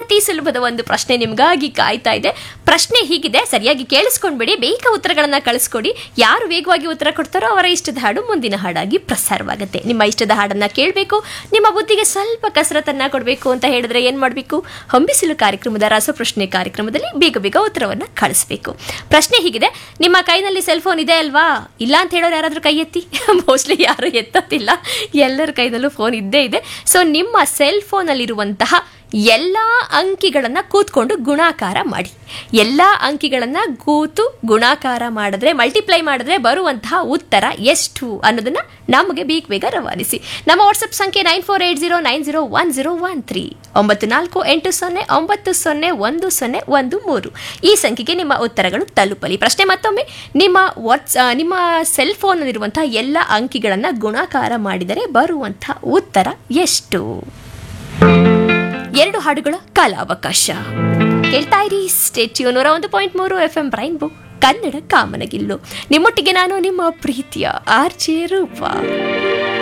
ಅತಿ ಸುಲಭದ ಒಂದು ಪ್ರಶ್ನೆ ನಿಮಗಾಗಿ ಕಾಯ್ತಾ ಇದೆ ಪ್ರಶ್ನೆ ಹೀಗಿದೆ ಸರಿಯಾಗಿ ಕೇಳಿಸ್ಕೊಂಡ್ಬಿಡಿ ಬೇಗ ಉತ್ತರಗಳನ್ನ ಕಳಿಸ್ಕೊಡಿ ಯಾರು ವೇಗವಾಗಿ ಉತ್ತರ ಕೊಡ್ತಾರೋ ಅವರ ಇಷ್ಟದ ಹಾಡು ಮುಂದಿನ ಹಾಡಾಗಿ ಪ್ರಸಾರವಾಗುತ್ತೆ ನಿಮ್ಮ ಇಷ್ಟದ ಹಾಡನ್ನ ಕೇಳಬೇಕು ನಿಮ್ಮ ಬುದ್ಧಿಗೆ ಸ್ವಲ್ಪ ಕಸರತ್ತನ್ನ ಕೊಡಬೇಕು ಅಂತ ಹೇಳಿದ್ರೆ ಏನ್ ಮಾಡಬೇಕು ಹೊಂಬಿಸಿಲು ಕಾರ್ಯಕ್ರಮದ ರಸಪ್ರಶ್ನೆ ಕಾರ್ಯಕ್ರಮದಲ್ಲಿ ಬೇಗ ಬೇಗ ಉತ್ತರವನ್ನ ಕಳಿಸ್ಬೇಕು ಪ್ರಶ್ನೆ ಹೀಗಿದೆ ನಿಮ್ಮ ಕೈನಲ್ಲಿ ಸೆಲ್ ಫೋನ್ ಇದೆ ಅಲ್ವಾ ಇಲ್ಲ ಅಂತ ಹೇಳೋರು ಯಾರಾದ್ರೂ ಕೈ ಎತ್ತಿ ಮೋಸ್ಟ್ಲಿ ಯಾರು ಎತ್ತೋದಿಲ್ಲ ಎಲ್ಲರ ಕೈನಲ್ಲೂ ಫೋನ್ ಇದ್ದೇ ಇದೆ ಸೊ ನಿಮ್ಮ ಸೆಲ್ ಫೋನಲ್ಲಿರುವಂತಹ ಎಲ್ಲ ಅಂಕಿಗಳನ್ನು ಕೂತ್ಕೊಂಡು ಗುಣಾಕಾರ ಮಾಡಿ ಎಲ್ಲ ಅಂಕಿಗಳನ್ನು ಕೂತು ಗುಣಾಕಾರ ಮಾಡಿದ್ರೆ ಮಲ್ಟಿಪ್ಲೈ ಮಾಡಿದ್ರೆ ಬರುವಂತಹ ಉತ್ತರ ಎಷ್ಟು ಅನ್ನೋದನ್ನ ನಮಗೆ ಬೇಗ ಬೇಗ ರವಾನಿಸಿ ನಮ್ಮ ವಾಟ್ಸಪ್ ಸಂಖ್ಯೆ nine four eight zero nine zero one zero one three ಒಂಬತ್ತು ನಾಲ್ಕು ಎಂಟು ಸೊನ್ನೆ ಒಂಬತ್ತು ಸೊನ್ನೆ ಒಂದು ಸೊನ್ನೆ ಒಂದು ಮೂರು ಈ ಸಂಖ್ಯೆಗೆ ನಿಮ್ಮ ಉತ್ತರಗಳು ತಲುಪಲಿ ಪ್ರಶ್ನೆ ಮತ್ತೊಮ್ಮೆ ನಿಮ್ಮ ವಾಟ್ಸ್ ಆ, ನಿಮ್ಮ ಸೆಲ್ ಫೋನ್ನಲ್ಲಿರುವಂತಹ ಎಲ್ಲ ಅಂಕಿಗಳನ್ನು ಗುಣಾಕಾರ ಮಾಡಿದರೆ ಬರುವಂತಹ ಉತ್ತರ ಎಷ್ಟು ಎರಡು ಹಾಡುಗಳ ಕಾಲಾವಕಾಶ ಕೇಳ್ತಾ ಇರಿ ಸ್ಟೇಟ್ಯೂ ನೂರ ಒಂದು ಪಾಯಿಂಟ್ ಮೂರು ಎಫ್ ಎಂ ರೈನ್ಬೋ ಕನ್ನಡ ಕಾಮನಗಿಲ್ಲು ನಿಮ್ಮೊಟ್ಟಿಗೆ ನಾನು ನಿಮ್ಮ ಪ್ರೀತಿಯ ಆರ್ಜೆ ರೂಪ